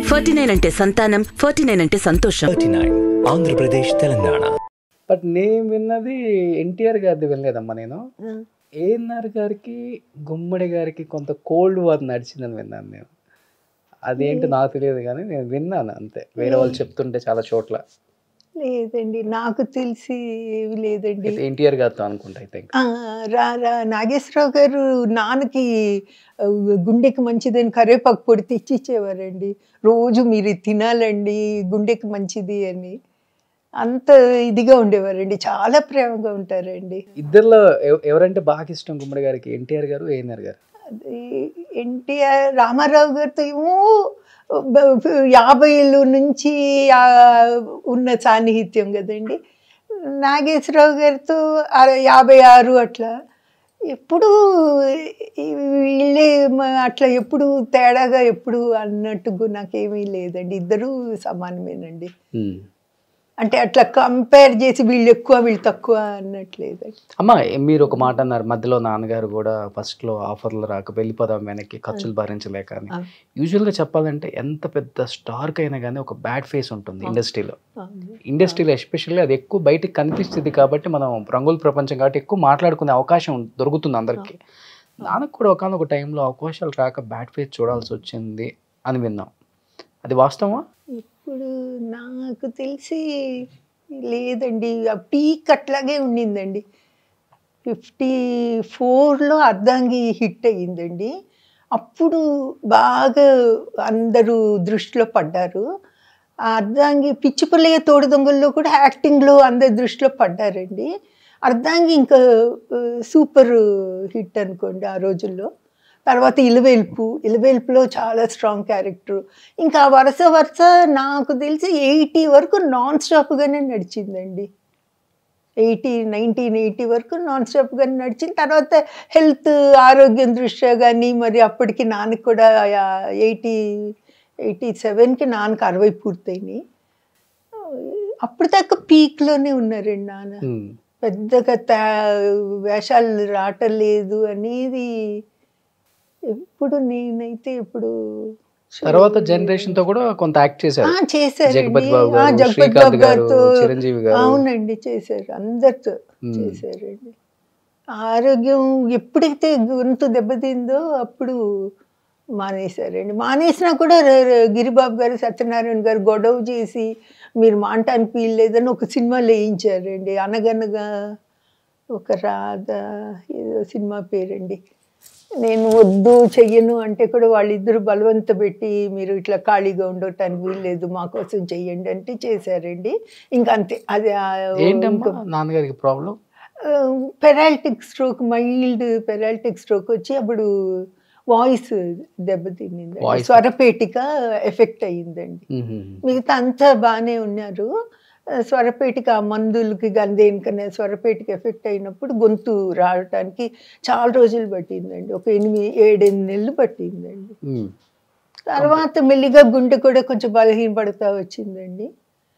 Forty nine అంటే సంతానం forty nine అంటే సంతోషం thirty nine Andhra Pradesh Telangana but నేను విన్నది ఎన్టీఆర్ గారిది వినలేదమ్మా నేను ఏఎన్ఆర్ గారికి గుమ్మడి గారికి కొంత కోల్డ్ వార్ నడిచిందని విన్నాను నేను అదేంటి నాకు తెలియదు కానీ నేను విన్నాను అంతే వేరే వాళ్ళు చెప్తుంటే చాలా చోట్ల లేదండి నాకు తెలిసి ఏమి లేదండి ఎన్టీఆర్ గారితో అనుకుంటా అయితే ఆ, రా రా నాగేశ్వరరావు గారు నాన్నకి ఆ, గుండెకి మంచిదని కరేపాకు పొడి తెచ్చి ఇచ్చేవారండి రోజు మీరు ఇది తినాలండి గుండెకి మంచిది అని అంత ఇదిగా ఉండేవారండి చాలా ప్రేమగా ఉంటారండి ఇద్దరిలో ఎవ- ఎవరంటే బాగా ఇష్టం గుమ్మడి గారికి ఎన్టీఆర్ గారు ఏఎన్ఆర్ గారు అది ఎన్టీఆర్ రామారావు గారితో ఏమో బ- యాభైలు నుంచి ఆ, ఉన్న సాన్నిహిత్యం కదండి నాగేశ్వరరావు గారితో అర- యాభై ఆరు అట్లా ఎప్పుడు వీళ్ళే మ- అట్లా ఎప్పుడు తేడాగా ఎప్పుడు అన్నట్టుగా నాకేమీ లేదండి ఇద్దరూ సమానమేనండి అంటే అట్లా కంపేర్ చేసి వీళ్ళు ఎక్కువ వీళ్ళు తక్కువ అన్నట్లేదండి అమ్మ మీరు ఒక మాట అన్నారు మధ్యలో నాన్నగారు కూడా ఫస్ట్ లో ఆఫర్లు రాక వెళ్ళిపోదాం వెనక్కి ఖర్చులు భరించలేక అని ఆ. యూజువల్ గా చెప్పాలంటే ఎంత పెద్ద స్టార్ కైనా కానీ ఒక బ్యాడ్ ఫేస్ ఉంటుంది ఇండస్ట్రీలో అవును. ఇండస్ట్రీలో ఎస్పెషల్లీ అది ఎక్కువ బయటికి కనిపిస్తుంది కాబట్టి మనం రంగుల ప్రపంచం కాబట్టి ఎక్కువ మాట్లాడుకునే అవకాశం దొరుకుతుంది అందరికీ నాన్నకు కూడా ఒకనొక టైంలో అవకాశాలు రాక బ్యాడ్ ఫేస్ చూడాల్సి వచ్చింది అని విన్నాం అది వాస్తవా ఇప్పుడు నాకు తెలిసి లేదండి ఆ పీక్ అట్లాగే ఉండిందండి ఫిఫ్టీ ఫోర్లో అర్ధాంగి హిట్ అయ్యిందండి అప్పుడు బాగా అందరూ దృష్టిలో పడ్డారు ఆ అర్ధాంగి పిచ్చిపుల్లయ్య తోడు దొంగల్లో కూడా యాక్టింగ్లో అందరి దృష్టిలో పడ్డారండి అర్ధాంగి ఇంకా ఆ, సూపర్ హిట్ అనుకోండి ఆ రోజుల్లో తర్వాత ఇలవేల్పు ఇలవేల్పులో చాలా స్ట్రాంగ్ క్యారెక్టర్ ఇంకా వరుస వరుస నాకు తెలిసి ఎయిటీ వరకు నాన్ స్టాప్గానే నడిచిందండి ఎయిటీ నైన్టీన్ ఎయిటీ వరకు నాన్ స్టాప్గా నడిచింది తర్వాత హెల్త్ ఆరోగ్యం దృష్ట్యా కానీ మరి అప్పటికి నాన్నకి కూడా ఎయిటీ ఎయిటీ సెవెన్కి నాన్నకి అరవై పూర్తయినాయి అప్పుడు దాకా పీక్లోనే ఉన్నారండి నాన్న ఉమ్. పెద్దగా తా వేషాలు రావటం లేదు అనేది ఎప్పుడు నేనైతే ఇప్పుడు తర్వాత జనరేషన్ తో కూడా కొంత యాక్ట్ ఆ, చేశారు చేశారండి జగపతి బాబు ఆ, గారు, జగపతి శ్రీకాంత్ బాబు గారు, గారితో చిరంజీవి గారు. అవునండి చేశారు అందరితో ఉమ్. చేశారండి ఆరోగ్యం ఎప్పుడైతే గొంతు దెబ్బతిందో అప్పుడు మానేశారండి మానేసినా కూడా ర- ర- గిరిబాబు గారు సత్యనారాయణ గారు గొడవ చేసి మీరు మాంటానికి వీల్లేదని ఒక సినిమా వేయించారండి అనగనగా ఒక రాధ ఏదో సినిమా పేరండి నేను వద్దు చెయ్యను అంటే కూడా వాళ్ళిద్దరు బలవంత పెట్టి మీరు ఇట్లా ఖాళీగా ఉండటానికి వీల్లేదు మా కోసం చెయ్యండి అంటే చేశారండి ఇంకా అంతే అది ఆ ఏంటమ్మా నాన్నగారికి problem paralytic stroke mild paralytic stroke వచ్చి అప్పుడు వాయిస్ దెబ్బతిన్నింది Voice. స్వరపేటిక ఎఫెక్ట్ అయ్యిందండి మిగతా అంతా బాగానే ఉన్నారు ఆ, స్వరపేటిక ఆ మందులకి కానీ దేనికన్నా స్వరపేటిక ఎఫెక్ట్ అయినప్పుడు గొంతు రావటానికి చాలా రోజులు పట్టిందండి ఒక ఎనిమిది ఏడెనిమిది నెలలు పట్టిందండి తర్వాత మెల్లిగా గుండె కూడా కొంచెం బలహీనపడతా వచ్చిందండి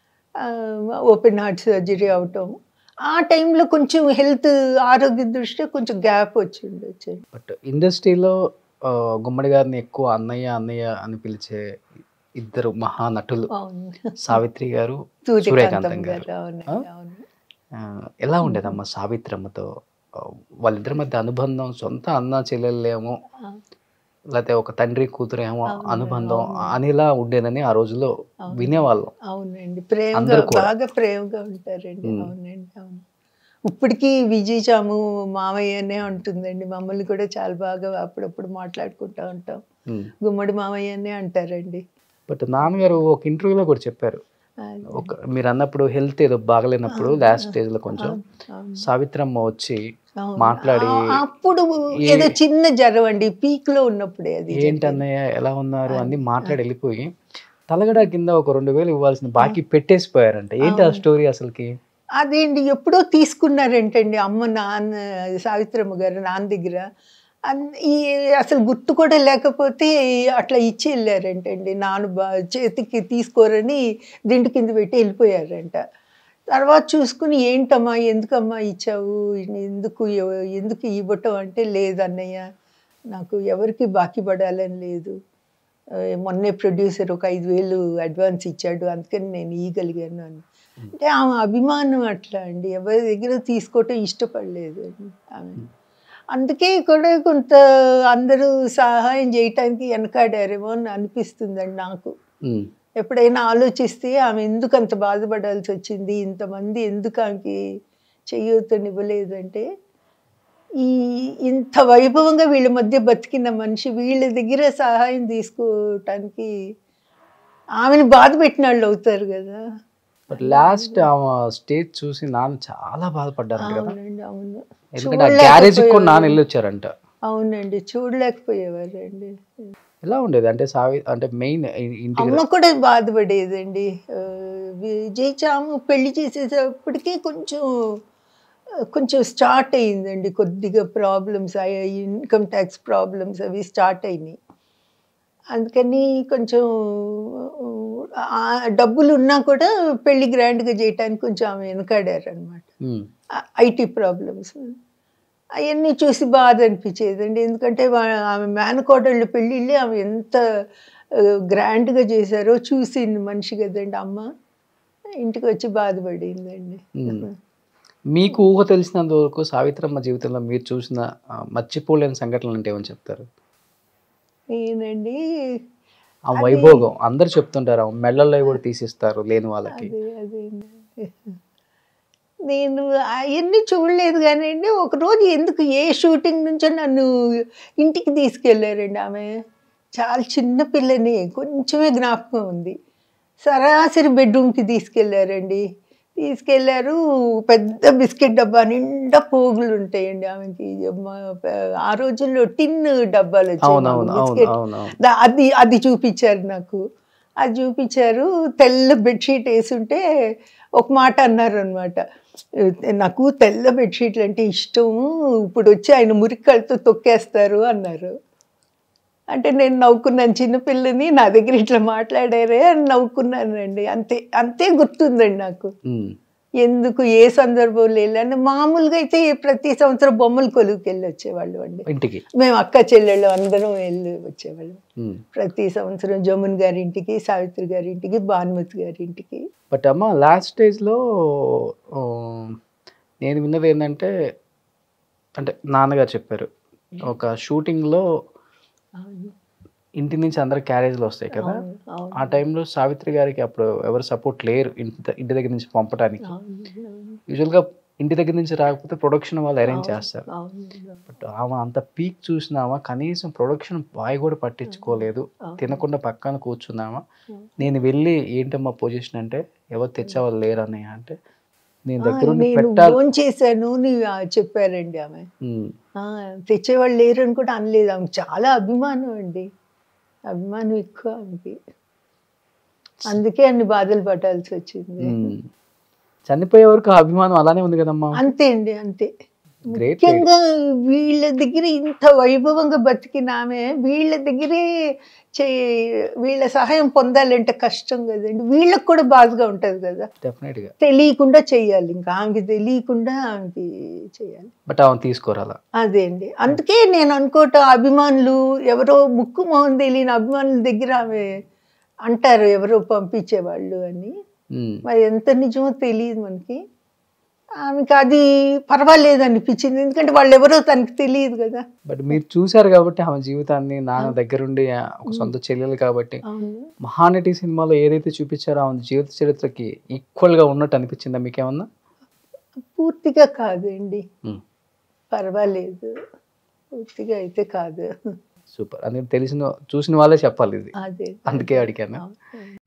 ఓపెన్ హార్ట్ సర్జరీ అవటం ఆ టైంలో కొంచెం హెల్త్ ఆరోగ్య దృష్ట్యా కొంచెం గ్యాప్ వచ్చి ఉండొచ్చు బట్ ఇండస్ట్రీలో ఆ, గుమ్మడి గారిని ఎక్కువ అన్నయ్య అన్నయ్య అని పిలిచే ఇద్దరు మహానటులు అవును సావిత్రి గారు సూర్యకాంతం సూర్యకాంతం గారు గారు అవును ఆ? అవును ఆ, ఎలా ఉండేదమ్మా సావిత్రమ్మతో ఆ, వాళ్ళిద్దరి మధ్య అనుబంధం సొంత అన్న చెల్లెళ్ళేమో ఆ. లేకపోతే ఒక తండ్రి కూతురు ఏమో అవును, అనుబంధం అవును. అనిలా ఉండేదని ఆ రోజుల్లో అవును. వినేవాళ్ళం అవునండి ప్రేమగా అందరూ కూడా. బాగా ప్రేమగా ఉంటారండి ఉమ్. అవునండి అవును ఇప్పటికీ విజయ్ చాము మామయ్యనే ఉంటుందండి మమ్మల్ని కూడా చాలా బాగా అప్పుడప్పుడు మాట్లాడుకుంటూ ఉంటాం గుమ్మడి మామయ్యనే అంటారండి బట్ నాన్నగారు ఒక ఇంటర్వ్యూలో కూడా చెప్పారు అది. ఒక మీరు అన్నప్పుడు హెల్త్ ఏదో బాగలేనప్పుడు లాస్ట్ స్టేజ్ లో కొంచెం అవును, అవును. సావిత్రమ్మ వచ్చి అవును. మాట్లాడి ఆ- అప్పుడు ఈ- ఏదో చిన్న జ్వరం అండి పీక్ లో ఉన్నప్పుడే అది ఏంటి చెప్పేది. అన్నయ్య ఎలా ఉన్నారు అన్ని మాట్లాడి వెళ్ళిపోయి తలగడ కింద ఒక రెండు వేలు ఇవ్వాల్సిన బాకీ పెట్టేసిపోయారంట ఏంటి ఆ స్టోరీ అసలుకి అదేంటి ఎప్పుడో తీసుకున్నారంటండి అమ్మ నాన్న సావిత్రమ్మ గారు నాన్న దగ్గర అన్- ఈ అసలు గుర్తు కూడా లేకపోతే అట్లా ఇచ్చి వెళ్ళారంటండి నాన్న బా చేతికి తీసుకోరని దిండు కింద పెట్టి వెళ్ళిపోయారంట తర్వాత చూసుకుని ఏంటమ్మా ఎందుకమ్మా ఇచ్చావు ఎందుకు ఎవ- ఎందుకు ఇవ్వటం అంటే లేదన్నయ్య నాకు ఎవరికి బాకీ పడాలని లేదు ఆ, మొన్నే ప్రొడ్యూసర్ ఒక ఐదు వేలు అడ్వాన్స్ ఇచ్చాడు అందుకని నేను ఇయ్యగలిగాను అని అంటే ఆమె అభిమానం అట్లా అండి ఎవరి దగ్గర తీసుకోవటం ఇష్టపడలేదు అండి ఆమె అందుకే కూడా కొంత అందరూ సహాయం చేయటానికి వెనకాడారేమో అని అనిపిస్తుందండి నాకు ఉమ్, ఎప్పుడైనా ఆలోచిస్తే ఆమె ఎందుకు అంత బాధపడాల్సి వచ్చింది ఇంతమంది ఎందుకు ఆమెకి చెయ్యూతనివ్వలేదంటే ఈ ఇంత వైభవంగా వీళ్ళ మధ్య బతికిన మనిషి వీళ్ళ దగ్గర సహాయం తీసుకోవటానికి ఆమెను బాధ పెట్టిన వాళ్ళు అవుతారు కదా బట్ లాస్ట్ ఆమె స్టేజ్ చూసి నాన్న చాలా బాధపడ్డారు కదా అవునండి అవును ఎందుకంటే ఆ గ్యారేజ్ కూడా నాన్న వెళ్ళి వచ్చారంట అవునండి చూడలేకపోయేవారండి ఎలా ఉండేది అంటే సావి అంటే మెయిన్ ఇంటికి అమ్మ కూడా బాధపడేదండి ఆ, విజయ్ చాము పెళ్లి చేసేటప్పటికి కొంచెం ఆ, కొంచెం స్టార్ట్ అయ్యిందండి కొద్దిగా ప్రాబ్లమ్స్ ఇన్కమ్ ట్యాక్స్ ప్రాబ్లమ్స్ అవి స్టార్ట్ అయినాయి అందుకని కొంచెం ఆ, డబ్బులు ఉన్నా కూడా పెళ్లి గ్రాండ్గా చేయటానికి కొంచెం ఆమె వెనకాడారు అనమాట ఉమ్, ఐటీ ప్రాబ్లమ్స్ అవన్నీ చూసి బాధ అనిపించేదండి ఎందుకంటే వా- ఆమె మేనకోడళ్ళు పెళ్ళిళ్ళి ఆమె ఎంత గ్రాండ్గా చేశారో చూసి మనిషి కదండి అమ్మ ఇంటికి వచ్చి బాధపడిందండి ఉమ్. మీకు ఊహ తెలిసినంత వరకు సావిత్రమ్మ జీవితంలో మీరు చూసిన ఆ, మర్చిపోలేని సంఘటనలు అంటే ఏమని చెప్తారు నేనండి ఆ వైభోగం అందరు చెప్తుంటారు ఆ మెళ్ళల్లో కూడా తీసిస్తారు లేని వాళ్ళకి అదే అదే నేను అవన్నీ చూడలేదు కానివ్వండి ఒకరోజు ఎందుకు ఏ షూటింగ్ నుంచో నన్ను ఇంటికి తీసుకెళ్ళారండి ఆమె చాలా చిన్న పిల్లని కొంచెమే జ్ఞాపకం ఉంది సరాసరి బెడ్రూమ్కి తీసుకెళ్ళారండి తీసుకెళ్లారు పెద్ద బిస్కెట్ డబ్బా నిండా పోగులు ఉంటాయండి ఆమెకి మ- ఆ రోజుల్లో టిన్ డబ్బాలు వచ్చాయి మాకు అవునవును అవును బిస్కెట్ అవును అవును దా- అది అది చూపించారు నాకు అది చూపించారు తెల్ల బెడ్షీట్ వేసుంటే ఒక మాట అన్నారు అనమాట నాకు తెల్ల బెడ్షీట్లు అంటే ఇష్టము ఇప్పుడు వచ్చి ఆయన మురికలతో తొక్కేస్తారు అన్నారు అంటే నేను నవ్వుకున్నాను చిన్నపిల్లని నా దగ్గర ఇట్లా మాట్లాడారే అని నవ్వుకున్నానండి అంతే అంతే గుర్తుందండి నాకు ఉమ్, ఎందుకు ఏ సందర్భంలో వెళ్ళాను మామూలుగా అయితే ప్రతి సంవత్సరం బొమ్మల కొలువుకి వెళ్ళి వచ్చేవాళ్ళు అండి ఇంటికి మేము అక్క చెల్లెళ్ళు అందరం వెళ్ళి వచ్చేవాళ్ళం ఉమ్. ప్రతి సంవత్సరం జమున్ గారి ఇంటికి సావిత్రి గారి ఇంటికి భానుమతి గారి ఇంటికి బట్ అమ్మ లాస్ట్ స్టేజ్లో ఆ, నేను విన్నది ఏంటంటే అంటే నాన్నగారు చెప్పారు ఒక షూటింగ్లో ఇంటి నుంచి అందరు క్యారేజ్లు వస్తాయి కదా అవును, అవును, ఆ టైంలో సావిత్రి గారికి అప్పుడు ఎవరు సపోర్ట్ లేరు ఇంటి ఇంటి దగ్గర నుంచి పంపడానికి అవును, అవును, యూజువల్గా ఇంటి దగ్గర నుంచి రాకపోతే ప్రొడక్షన్ వాళ్ళు అరేంజ్ చేస్తారు అవును, బట్ ఆమె అంత పీక్ చూసినామా కనీసం ప్రొడక్షన్ బాయ్ కూడా పట్టించుకోలేదు తినకుండా పక్కన కూర్చున్నామా నేను వెళ్ళి ఏంటమ్మా పొజిషన్ అంటే ఎవరు తెచ్చేవాళ్ళు లేరు అన్నయ్య అంటే నేను దగ్గర ఉండి నేను పెట్టాలి ఫోన్ చేశాను నీ ఆ, చెప్పారండి ఆమె ఉమ్, ఆ, తెచ్చేవాళ్ళు లేరని కూడా అనలేదు ఆమె చాలా అభిమానం అండి అభిమానం ఎక్కువ ఆమెకి అందుకే అన్ని బాధలు పడాల్సి వచ్చింది ఉమ్. చనిపోయే వరకు ఆ అభిమానం అలానే ఉంది కదమ్మా అంతే అండి అంతే గ్రేట్ ముఖ్యంగా వీళ్ళ దగ్గర ఇంత వైభవంగా బతికిన ఆమె వీళ్ళ దగ్గరే చే వీళ్ళ సహాయం పొందాలంటే కష్టం కదండి వీళ్ళకి కూడా బాధగా ఉంటుంది కదా డెఫినెట్ గా తెలియకుండా చెయ్యాలి ఇంకా ఆమెకి తెలియకుండా ఆమెకి చేయాలి బట్ ఆమె తీసుకోరు అలా అదే అండి అందుకే నేను అనుకోవటం అభిమానులు ఎవరో ముక్కు మొహం తెలియని అభిమానుల దగ్గర ఆమె అంటారు ఎవరో పంపించేవాళ్ళు అని ఉమ్, మరి ఎంత నిజమో తెలియదు మనకి ఆమెకి అది పర్వాలేదు అనిపించింది ఎందుకంటే వాళ్ళు ఎవరో తనకి తెలియదు కదా బట్ మీరు చూశారు కాబట్టి ఆమె జీవితాన్ని నాన్న దగ్గరుండి ఆ, ఒక సొంత చెల్లెలు కాబట్టి అవును మహానటి సినిమాలో ఏదైతే చూపించారో ఆమె జీవిత చరిత్రకి ఈక్వల్ గా ఉన్నట్టు అనిపించిందా మీకేమన్నా పూర్తిగా కాదండి ఉమ్, పర్వాలేదు పూర్తిగా అయితే కాదు సూపర్ అందుకని తెలిసిన చూసిన వాళ్ళే చెప్పాలి ఇది అదే అందుకే అడిగాను అవును.